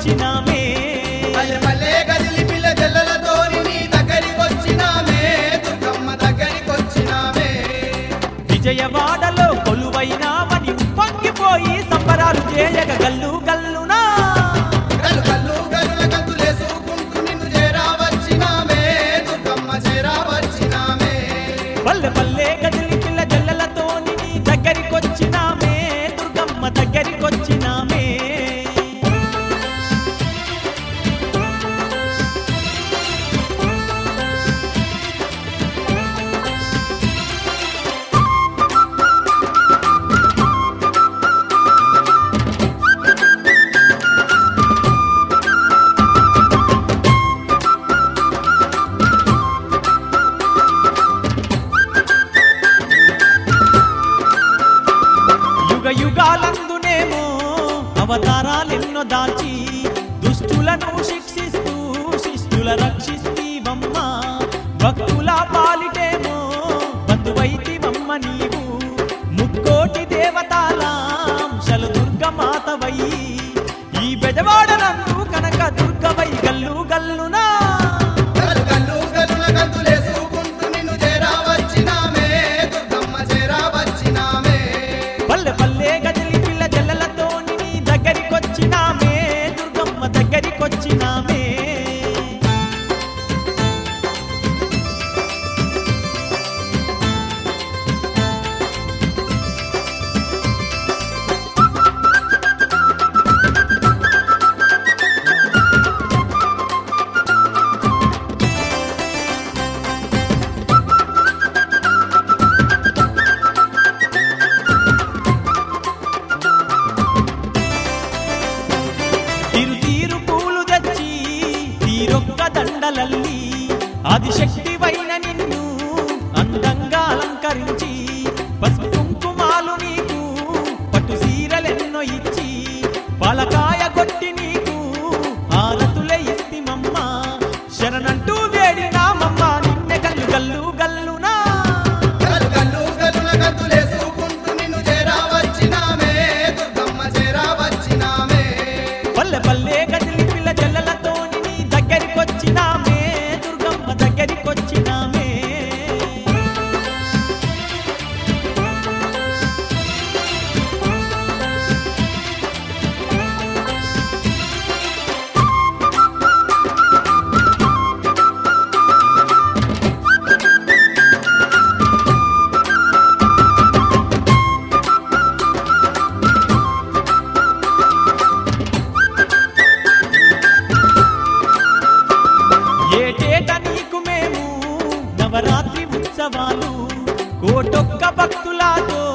దగ్గరికొచ్చినామే మల్లె మల్లె గదిలి పిల్ల జల్లలతోని నీ దగ్గరికొచ్చినామే దుర్గమ్మ దగ్గరికొచ్చినామే విజయవాడలో కొలువైనామని పొంగిపోయి సంబరాలు చేయగ గల్లు గల్లునా కల్లు కల్లు గల్లుల గంతులేసుకుంటూ నిన్ను చేరావచ్చినామే దుర్గమ్మ చేరావచ్చినామే పల్లె పల్లె గదిలి పిల్ల జల్లలతో నీ దగ్గరికొచ్చినామే దుర్గమ్మ దగ్గరికొచ్చినామే యుగ యుగాలందునేమో అవతారాలెన్నో దాల్చి దుష్టులను శిక్షిస్తూ శిష్టుల రక్షిస్తీవమ్మ భక్తుల పాలిటేమో బంధువైతివమ్మ నీవు ముక్కోటి దేవతాలాంశలు దుర్గమాతవై ఈ బెజవాడనందు కనక దుర్గవై గల్లు గల్లునా కల్లు కల్లు గల్లుల గంతులేసుకుంటూ నిన్ను చేరావచ్చినామే దుర్గమ్మ చేరావచ్చినామే పల్లె పల్లె గదిలి పిల్ల జల్లలతో నీ దగ్గరికొచ్చినామే దుర్గమ్మ దగ్గరికొచ్చినామే తిరు తీరు పూలు తెచ్చి తీరొక్క దండలల్లి ఆదిశక్తివైన నిన్ను అందంగా అలంకరించి పసుపు కుంకుమాలు నీకు పట్టు సీరలెన్నో ఇచ్చి పలకాయ కొట్టి నీకు హారతులే ఇస్తిమమ్మ శరణంటూ వేడినామమ్మ నిన్నె గల్లు గల్లు గల్లునా కల్లు కల్లు గల్లుల గంతులేసుకుంటూ నిన్ను చేరావచ్చినామే దుర్గమ్మ చేరావచ్చినామే పల్లె పల్లె గదిలి పిల్ల జల్లలతో నీ దగ్గరికొచ్చినామే దుర్గమ్మ దగ్గరికొచ్చినామే ఏటేట నీకు మేము నవరాత్రి ఉత్సవాలు కోటొక్క భక్తులతో